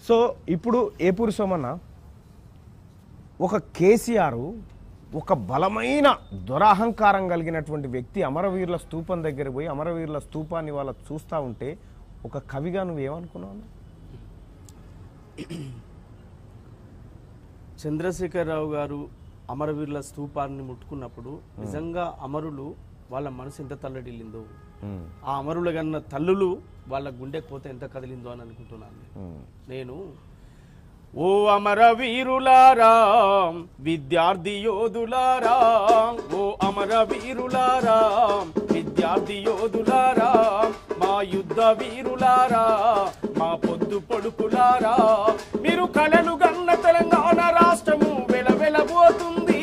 So ఇప్పుడు ఏపూరి సోమన్న ఒక కేసీఆర్ ఒక బలమైన దురహంకారం కలిగినటువంటి వ్యక్తి అమరవీరుల స్తూపం దగ్గర పోయి అమరవీరుల స్తూపాన్ని వాళ్ళ చూస్తూ ఉంటే ఒక కవిగా నువ్వేమనుకున్నావు చంద్రశేఖరరావు గారు అమరవీరుల స్తూపాన్ని ముట్టుకున్నప్పుడు నిజంగా అమరులు వాళ్ళ మనసు ఎంత తల్లడిల్లిందో ఆ అమరుల కన్న తల్లులు వాళ్ళ గుండెకి పోతే ఎంత కదిలిందో అని అనుకుంటున్నాను నేను ఓ అమర వీరులారా విద్యార్థి యోధులారా ఓ అమర వీరులారా విద్యార్థి యోధులారా మా యుద్ధ వీరులారా మా పొద్దు పొడుపులారా మీరు కలలు గన్న తెలంగాణ రాష్ట్రము వెలవెలబోతుంది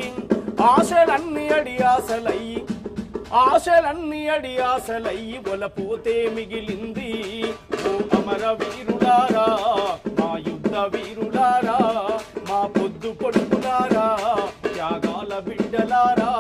ఆశలన్నీ అడి ఆశలయ్యి ఆశలన్నీ అడి ఆశలయ్యి ఒలపోతే మిగిలింది ఓ అమర వీరులారా మా యుద్ధ వీరులారా మా పొద్దు పొడుపులారా త్యాగాల బిడ్డలారా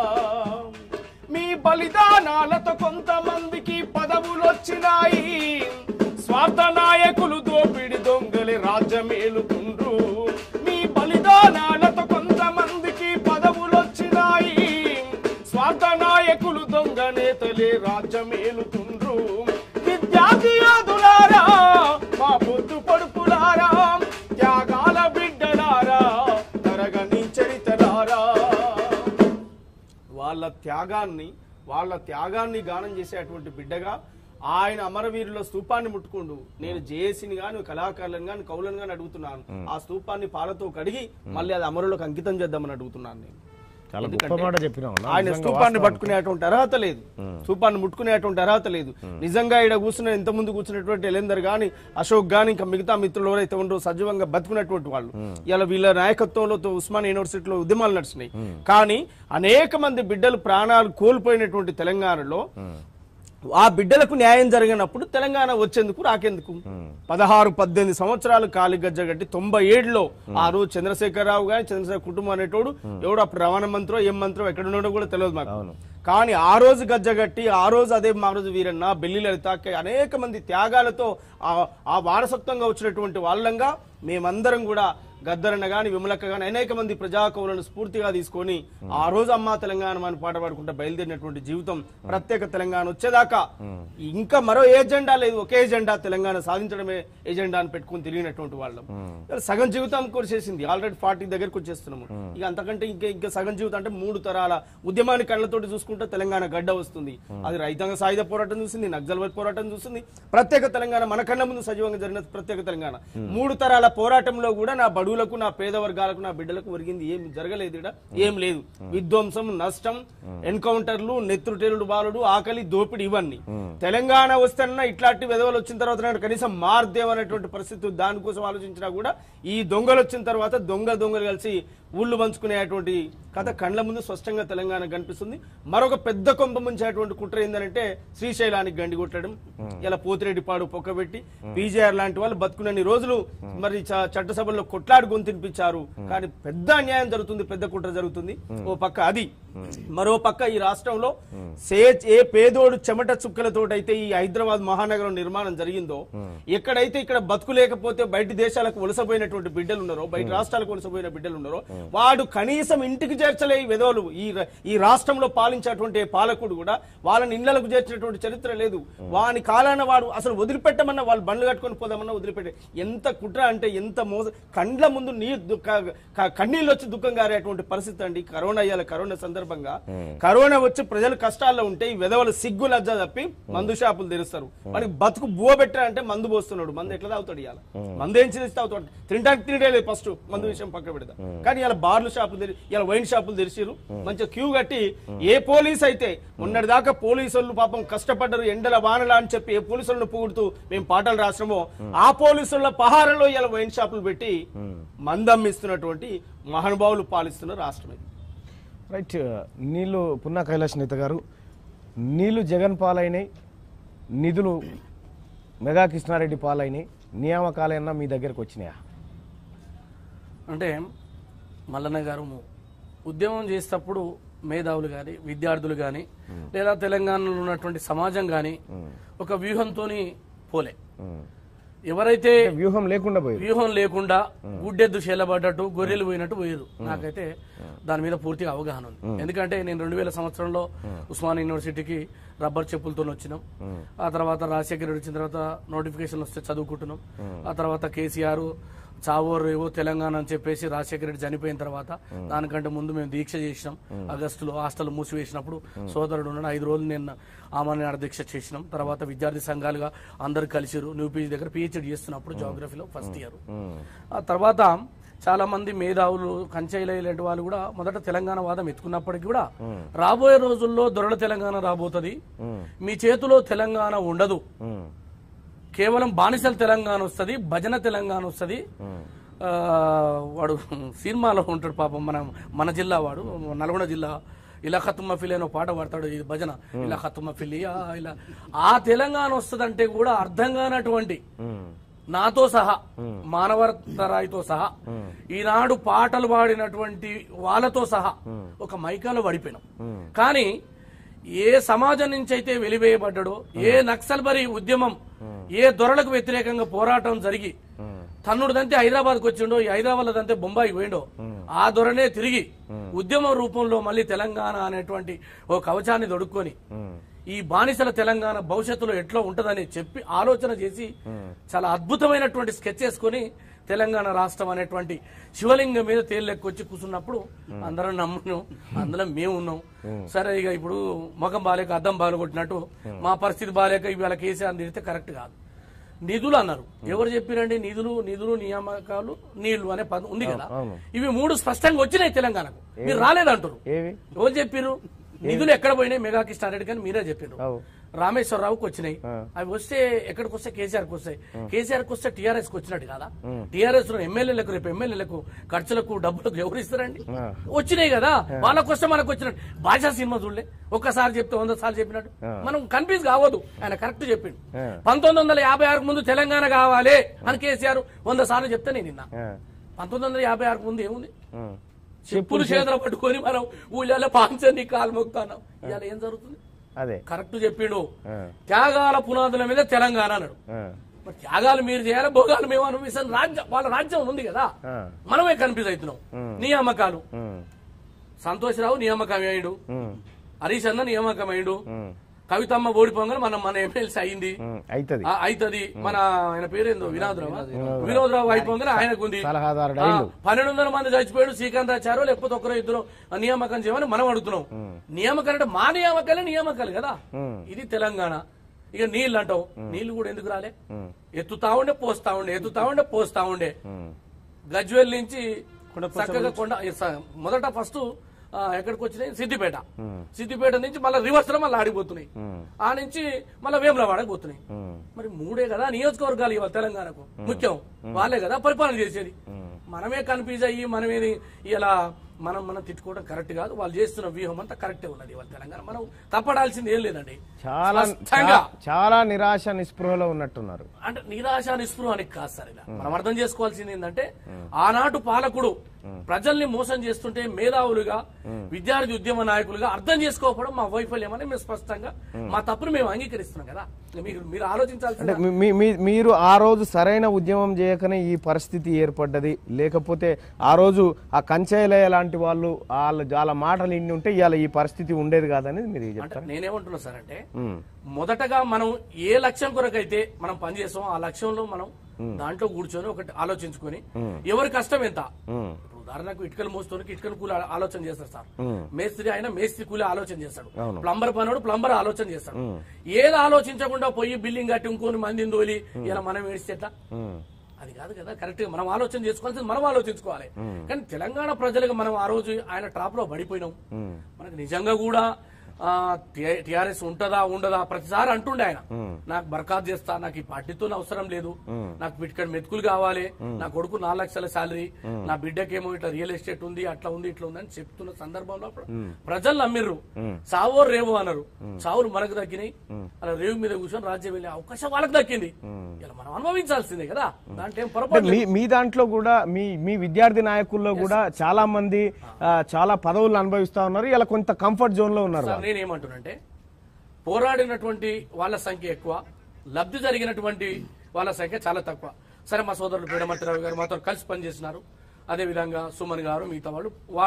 మీ బలిదానాలతో కొంతమందికి పదవులు వచ్చినాయి స్వార్థ నాయకులు దోపిడి దొంగలి రాజ్యమేలుతుండ్రు మీ బలిదానాలతో కొంతమందికి పదవులు వచ్చినాయి స్వార్థ నాయకులు దొంగ నేతలే రాజ్యమేలుతుండ్రు విద్యార్థి యోధులారా మా పొద్దు పొడుపులారా త్యాగాల బిడ్డలారా తరగని చరితలారా వాళ్ళ త్యాగాన్ని వాళ్ళ త్యాగాన్ని గానం చేసేటువంటి బిడ్డగా ఆయన అమరవీరుల స్తూపాన్ని ముట్టుకుండు నేను జేఏసీని గాని కళాకారులను గాని కౌలను గాని అడుగుతున్నాను ఆ స్తూపాన్ని పాలతో కడిగి మళ్ళీ అది అమరులకు అంకితం చేద్దామని అడుగుతున్నాను నేను చాలా గొప్ప మాట చెప్పినావు అన్న. ఆయన నిజంగా స్తూపాన్ని వాస్తవం. పట్టుకునేటువంటి అర్హత లేదు స్తూపాన్ని ముట్టుకునేటువంటి అర్హత లేదు నిజంగా ఇక్కడ కూర్చున్న ఇంత ముందు కూర్చున్నటువంటి ఎలేందర్ గాని అశోక్ గాని ఇంకా మిగతా మిత్రులు ఎవరైతే ఉండరో సజీవంగా బతుకున్నటువంటి వాళ్ళు ఇలా వీళ్ళ నాయకత్వంలో తో ఉస్మాన్ యూనివర్సిటీలో ఉద్యమాలు నడిచినాయి కానీ అనేక మంది బిడ్డలు ప్రాణాలు కోల్పోయినటువంటి తెలంగాణలో ఆ బిడ్డలకు న్యాయం జరిగినప్పుడు తెలంగాణ వచ్చేందుకు రాకేందుకు పదహారు పద్దెనిమిది సంవత్సరాలు కాలి గజ్జగట్టి తొంభై ఏడులో ఆ రోజు చంద్రశేఖరరావు గాని చంద్రశేఖర కుటుంబం అనేటోడు ఎవడు అప్పుడు రవాణా మంత్రో ఏం మంత్రో ఎక్కడ ఉన్నాడో కూడా తెలియదు మాకు కానీ ఆ రోజు గజ్జగట్టి ఆ రోజు అదే మా రోజు వీరన్న బెల్లి లలిత అనేక మంది త్యాగాలతో ఆ- ఆ వారసత్వంగా వచ్చినటువంటి వాళ్ళంగా మేమందరం కూడా గద్దరన్న గాని విమలక్క గాని అనేక మంది ప్రజాకవులను స్ఫూర్తిగా తీసుకొని ఆ రోజు అమ్మా తెలంగాణ అని పాట పాడుకుంటూ బయలుదేరినటువంటి జీవితం ప్రత్యేక తెలంగాణ వచ్చేదాకా ఇంకా మరో ఏజెండా లేదు ఒకే ఎజెండా తెలంగాణ సాధించడమే ఎజెండా అని పెట్టుకుని తిరిగినటువంటి వాళ్ళం ఇలా సగం జీవితం కొరిసేసింది ఆల్రెడీ ఫార్టీ దగ్గరకు వచ్చేస్తున్నాము ఇక అంతకంటే ఇంకా ఇంకా సగం జీవితం అంటే మూడు తరాల ఉద్యమాన్ని కళ్ళతోటి చూసుకుంటే తెలంగాణ గడ్డ వస్తుంది అది రైతాంగ సాయుధ పోరాటం చూసింది నక్సల్బర్ పోరాటం చూసింది ప్రత్యేక తెలంగాణ మన కళ్ళ ముందు సజీవంగా జరిగిన ప్రత్యేక తెలంగాణ మూడు తరాల పోరాటంలో కూడా నా బడువులకు నా పేద వర్గాలకు నా బిడ్డలకు ఒరిగింది ఏం జరగలేదు ఇక్కడ ఏం లేదు విధ్వంసం నష్టం ఎన్కౌంటర్లు నెత్రుటేరుడు బాలుడు ఆకలి దోపిడి ఇవన్నీ తెలంగాణ వస్తేనన్నా ఇట్లాంటి విధవలు వచ్చిన తర్వాత నాకు కనీసం మార్దేమనేటువంటి పరిస్థితి దానికోసం ఆలోచించినా కూడా ఈ దొంగలు వచ్చిన తర్వాత దొంగ దొంగలు కలిసి ఊళ్ళు పంచుకునేటువంటి కథ కండ్ల ముందు స్పష్టంగా తెలంగాణ కనిపిస్తుంది మరొక పెద్ద కొంప ముంచేటువంటి కుట్ర ఏంటంటే శ్రీశైలానికి గండి కొట్టడం ఇలా పోతిరెడ్డి పాడు పొక్కబెట్టి పీజీఆర్ లాంటి వాళ్ళు బతుకున్నన్ని రోజులు మరి చ- చట్టసభల్లో కొట్లాడు గొంతినిపించారు కానీ పెద్ద అన్యాయం జరుగుతుంది పెద్ద కుట్ర జరుగుతుంది ఓ పక్క అది మరో పక్క ఈ రాష్ట్రంలో సే ఏ పేదోడు చెమట చుక్కలతోటైతే ఈ హైదరాబాద్ మహానగరం నిర్మాణం జరిగిందో ఎక్కడైతే ఇక్కడ బతుకు లేకపోతే బయట దేశాలకు వలసపోయినటువంటి బిడ్డలు ఉన్నారో బయట రాష్ట్రాలకు వలసపోయిన బిడ్డలు ఉన్నారో వాడు కనీసం ఇంటికి చేర్చలే ఈ విధవలు ఈ ర- ఈ రాష్ట్రంలో పాలించేటువంటి పాలకుడు కూడా వాళ్ళని ఇళ్లకు చేర్చినటువంటి చరిత్ర లేదు వాని కాలాన వాడు అసలు వదిలిపెట్టమన్నా వాళ్ళు బండ్లు కట్టుకొని పోదామన్నా వదిలిపెట్టే ఎంత కుట్ర అంటే ఎంత మోస కండ్ల ముందు నీ దుఃఖ క- కన్నీళ్ళు వచ్చి దుఃఖం గారేటువంటి పరిస్థితి అండి కరోనా అయ్యాల కరోనా సందర్భంగా కరోనా వచ్చి ప్రజలు కష్టాల్లో ఉంటే ఈ విధవలు సిగ్గు లజ్జ తప్పి మందు షాపులు తెరుస్తారు వాడికి బతుకు బువ పెట్టారంటే మందు పోస్తున్నాడు మందు ఎట్లా తాగుతాడు ఇవాళ మందు ఏం చేసి తాగుతాడు తినడానికి తినడే లేదు ఫస్ట్ మందు విషయం పక్క పెడతా కానీ ఇలా బార్లు షాపులు తెరి ఇలా వైన్ షాపులు తెరిచిరు మంచిగా క్యూ కట్టి ఏ పోలీస్ అయితే మొన్నటి దాకా పోలీసులు పాపం కష్టపడ్డారు ఎండల వానల అని చెప్పి ఏ పోలీసులను పొగుడుతూ మేము పాటలు రాసినామో ఆ పోలీసుల పహారంలో ఇలా వైన్ షాపులు పెట్టి మందమ్మిస్తున్నటువంటి మహానుభావులు పాలిస్తున్న రాష్ట్రం ఇది రైట్ నీళ్లు పున్నా కైలాష్ నేత గారు నీళ్లు జగన్ పాలైనాయి నిధులు మెగా కృష్ణారెడ్డి పాలైనాయి నియామకాలైనా మీ దగ్గరకు వచ్చినాయా అంటే మల్లన్న గారు ఉద్యమం చేసేటప్పుడు మేధావులు కానీ విద్యార్థులు కానీ లేదా తెలంగాణలో ఉన్నటువంటి సమాజం కానీ ఒక వ్యూహంతో పోలే ఎవరైతే వ్యూహం లేకుండా పోయింది వ్యూహం లేకుండా గుడ్డెద్దు చెల్లబడ్డట్టు గొర్రెలు పోయినట్టు పోయారు నాకైతే దాని మీద పూర్తిగా అవగాహన ఉంది ఎందుకంటే నేను రెండు వేల సంవత్సరంలో ఉస్మాన్ యూనివర్సిటీకి రబ్బర్ చెప్పులతో వచ్చినాం ఆ తర్వాత రాజశేఖర్ రెడ్డి వచ్చిన తర్వాత నోటిఫికేషన్ వస్తే చదువుకుంటున్నాం ఆ తర్వాత కేసీఆర్ చావో రేవో తెలంగాణ అని చెప్పేసి రాజశేఖర రెడ్డి చనిపోయిన తర్వాత దానికంటే ముందు మేము దీక్ష చేసినాం ఆగస్టులో హాస్టల్ మూసివేసినప్పుడు సోదరుడు ఉన్నాడు ఐదు రోజులు నేను ఆమాన్య దీక్ష చేసినాం తర్వాత విద్యార్థి సంఘాలుగా అందరు కలిసిరు న్యూ పీజీ దగ్గర పిహెచ్డి చేస్తున్నప్పుడు జాగ్రఫీలో ఫస్ట్ ఇయర్ ఆ తర్వాత చాలా మంది మేధావులు కంచైల ఇలాంటి వాళ్ళు కూడా మొదట తెలంగాణ వాదం ఎత్తుకున్నప్పటికీ కూడా రాబోయే రోజుల్లో దొరల తెలంగాణ రాబోతుంది మీ చేతిలో తెలంగాణ ఉండదు ఉమ్, కేవలం బానిసల తెలంగాణ వస్తుంది భజన తెలంగాణ వస్తుంది వాడు సినిమాలో ఉంటాడు పాపం మన మన జిల్లా వాడు నల్గొండ జిల్లా ఇలా ఖతుమ్మ ఫిల్ అనే పాట పాడతాడు ఇది భజన ఇలా ఖతుమ్మ ఫిల్ ఇలా ఆ తెలంగాణ వస్తుందంటే కూడా అర్థం కానటువంటి ఉమ్, నాతో సహా మానవతరాయితో సహా ఈనాడు పాటలు పాడినటువంటి వాళ్ళతో సహా ఒక మైకాలో పడిపోయినాం కానీ ఏ సమాజం నుంచి అయితే వెలివేయబడ్డాడో ఏ నక్సల్బరి ఉద్యమం ఏ దొరలకు వ్యతిరేకంగా పోరాటం జరిగి తన్నుడు దంతే హైదరాబాద్కి వచ్చిండో ఈ హైదరాబాద్ దంతే బొంబాయికి పోయిండో ఆ దొరనే తిరిగి ఉద్యమం రూపంలో మళ్ళీ తెలంగాణ అనేటువంటి ఓ కవచాన్ని దొడుక్కొని ఈ బానిసల తెలంగాణ భవిష్యత్తులో ఎట్లా ఉంటదని చెప్పి ఆలోచన చేసి చాలా అద్భుతమైనటువంటి స్కెచ్ చేసుకొని తెలంగాణ రాష్ట్రం అనేటువంటి శివలింగం మీద తేలిలెక్కొచ్చి కూర్చున్నప్పుడు అందరం నమ్మును అందులో మేము ఉన్నాం సరే ఇక ఇప్పుడు ముఖం బాలేక అద్దం బాలు కొట్టినట్టు మా పరిస్థితి బాలేక ఇవాళ కేసీఆర్ తిడితే కరెక్ట్ కాదు నిధులు అన్నారు ఎవరు చెప్పిరండి నిధులు నిధులు నియామకాలు నీళ్లు అనే పదం ఉంది కదా ఇవి మూడు స్పష్టంగా వచ్చినాయి తెలంగాణకు మీరు రాలేదంటారు ఏవి ఎవరు చెప్పారు నిధులు ఎక్కడ పోయినాయి మెగా కిష్టారెడ్డి కానీ మీరే చెప్పారు అవు. రామేశ్వరరావుకి వచ్చినాయి అవి వస్తే ఎక్కడికి వస్తే కేసీఆర్ కి వస్తాయి కేసీఆర్ కి వస్తే టీఆర్ఎస్ కి వచ్చినట్టు కదా టీఆర్ఎస్ లో ఎమ్మెల్యేలకు రేపు ఎమ్మెల్యేలకు ఖర్చులకు డబ్బులకు ఎవరు ఇస్తారండి వచ్చినాయి కదా వాళ్ళకి వస్తే మనకు వచ్చినట్టు భాషా సినిమా చూడలే ఒక్కసారి చెప్తే వంద సార్లు చెప్పినట్టు మనం కన్ఫ్యూజ్ కావద్దు ఆయన కరెక్ట్ చెప్పిండు పంతొమ్మిది వందల యాభై ఆరుకు ముందు తెలంగాణ కావాలి అని కేసీఆర్ వంద సార్లు చెప్తే నేను నిన్న ఆ, పంతొమ్మిది వందల యాభై ఆరుకు ముందు ఏముంది ఉమ్, చెప్పులు చేతులు పట్టుకొని మనం ఊళ్ళో పాంచని కాలు మొక్కుతున్నాం ఇవాళ ఏం జరుగుతుంది అదే కరెక్ట్ చెప్పిండు ఆ, త్యాగాల పునాదుల మీద తెలంగాణ అన్నాడు ఆ, మరి త్యాగాలు మీరు చేయాలి భోగాలు మేము అనుభవిస్తాం రాజ్యం వాళ్ళ రాజ్యం ఉంది కదా ఆ, మనమే కన్ఫ్యూజ్ అవుతున్నాం నియామకాలు ఉమ్, సంతోషరావు నియామకం అయ్యాడు ఉమ్, హరీష్ అన్న నియామకం అయ్యాడు ఉమ్, కవితమ్మ ఓడిపోగానే మనం మన ఎమ్మెల్సీ అయింది ఉమ్, అవుతుంది ఆ, అయితది మన ఆయన పేరేందో వినోద్రావు వినోద్రావు అయిపోగానే ఆయనకు ఉంది సలహాదారుడు ఆ, అయిండు పన్నెండు వందల మంది చచ్చిపోయాడు శ్రీకాంత్ ఆచారో లేకపోతే ఒకరో ఇద్దరు నియామకం చేయమని మనం అడుగుతున్నాం నియామకాలు అంటే మా నియామకాలే నియామకాలు కదా ఉమ్, ఇది తెలంగాణ ఇక నీళ్ళు అంటావు నీళ్లు కూడా ఎందుకు రాలే ఉమ్, ఎత్తుతా ఉండే పోస్తా ఉండే ఎత్తుతా ఉండే పోస్తా ఉండే ఉమ్, గజ్వేల్ నుంచి చక్కగా కొండ స- మొదట ఫస్ట్ ఎక్కడికి వచ్చినాయి సిద్దిపేట సిద్దిపేట నుంచి మళ్ళీ రివర్స్ లో మళ్ళీ ఆడిపోతున్నాయి ఉమ్, ఆ నుంచి మళ్ళీ వేములవాడకి పోతున్నాయి ఉమ్, మరి మూడే కదా నియోజకవర్గాలు ఇవాళ తెలంగాణకు ముఖ్యం వాళ్ళే కదా పరిపాలన చేసేది మనమే కన్ఫ్యూజ్ అయ్యి మనమేది ఇలా మనం మనం తిట్టుకోవడం కరెక్ట్ కాదు వాళ్ళు చేస్తున్న వ్యూహం అంతా కరెక్టే ఉన్నది ఇవాళ తెలంగాణ మనం తప్పడాల్సింది ఏం లేదండి చాలా స్పష్టంగా చా- చాలా నిరాశ నిస్పృహలో ఉన్నట్టున్నారు అంటే నిరాశ నిస్పృహానికి కాదు సార్ ఇలా మనం అర్థం చేసుకోవాల్సింది ఏంటంటే ఆనాటి పాలకుడు ప్రజల్ని మోసం చేస్తుంటే మేధావులుగా విద్యార్థి ఉద్యమ నాయకులుగా అర్థం చేసుకోకపోవడం మా వైఫల్యం అని మేము స్పష్టంగా మా తప్పును మేము అంగీకరిస్తున్నాం కదా మీరు మీరు ఆలోచించాల్సింది అంటే మీ- మీ- మీ- మీరు ఆ రోజు సరైన ఉద్యమం చేయకనే ఈ పరిస్థితి ఏర్పడ్డది లేకపోతే ఆ రోజు ఆ కంచేలయ లాంటి వాళ్ళు వాళ్ళ వాళ్ళ మాటలు ఇన్ని ఉంటే ఇవాళ ఈ పరిస్థితి ఉండేది కాదనేది మీరు అంటే చెప్తారు నేనేమంటున్నా సార్ అంటే ఉమ్, మొదటగా మనం ఏ లక్ష్యం కొరకైతే మనం పనిచేస్తాం ఆ లక్ష్యంలో మనం దాంట్లో కూర్చొని ఒకటి ఆలోచించుకొని ఎవరి కష్టం ఎంత ఉమ్, ఇప్పుడు ఉదాహరణకు ఇటుకలు మోస్తోనికి ఇటుకలు కూలి ఆ- ఆలోచన చేస్తాడు సార్ మేస్త్రి అయినా మేస్త్రి కూలి ఆలోచన చేస్తాడు ప్లంబర్ పనోడు ప్లంబర్ ఆలోచన చేస్తాడు ఏది ఆలోచించకుండా పోయి బిల్డింగ్ కట్టి ఇంకొని మందిని తోలి ఇలా మనం ఏడిస్తే ఎట్లా ఉమ్, అది కాదు కదా కరెక్ట్ గా మనం ఆలోచన చేసుకోవాల్సింది మనం ఆలోచించుకోవాలి కానీ తెలంగాణ ప్రజలకు మనం ఆ రోజు ఆయన ట్రాప్ లో పడిపోయినాం మనకు నిజంగా కూడా టిఆర్ఎస్ ఉంటదా ఉండదా ప్రతిసారి అంటుండే ఆయన నాకు బర్ఖాత్ చేస్తా నాకు ఈ పార్టీతో అవసరం లేదు నాకు ఇక్కడ మెతుకులు కావాలి నా కొడుకు నాలుగు లక్షల శాలరీ నా బిడ్డకేమో ఇట్లా రియల్ ఎస్టేట్ ఉంది అట్లా ఉంది ఇట్లా ఉంది అని చెప్తున్న సందర్భంలో అప్పుడు ప్రజలు నమ్మిర్రు చావో రేవో అన్నారు చావులు మనకు దక్కినాయి అలా రేవు మీద కూర్చొని రాజ్యం వెళ్ళే అవకాశం వాళ్ళకి దక్కింది ఇలా మనం అనుభవించాల్సిందే కదా దాంట్లో ఏం అంటే పొరపాటు మీ మీ దాంట్లో కూడా మీ మీ విద్యార్థి నాయకుల్లో కూడా చాలా మంది ఆ, చాలా పదవులు అనుభవిస్తా ఉన్నారు ఇలా కొంత కంఫర్ట్ జోన్ లో ఉన్నారు సార్ నేనేమంటున్నానంటే పోరాడినటువంటి వాళ్ళ సంఖ్య ఎక్కువ లబ్ధి జరిగినటువంటి వాళ్ళ సంఖ్య చాలా తక్కువ సరే మా సోదరులు పీడమర్తిరావు గారు మాతో కలిసి పనిచేసినారు అదేవిధంగా సుమన్ గారు మిగతా వాళ్ళు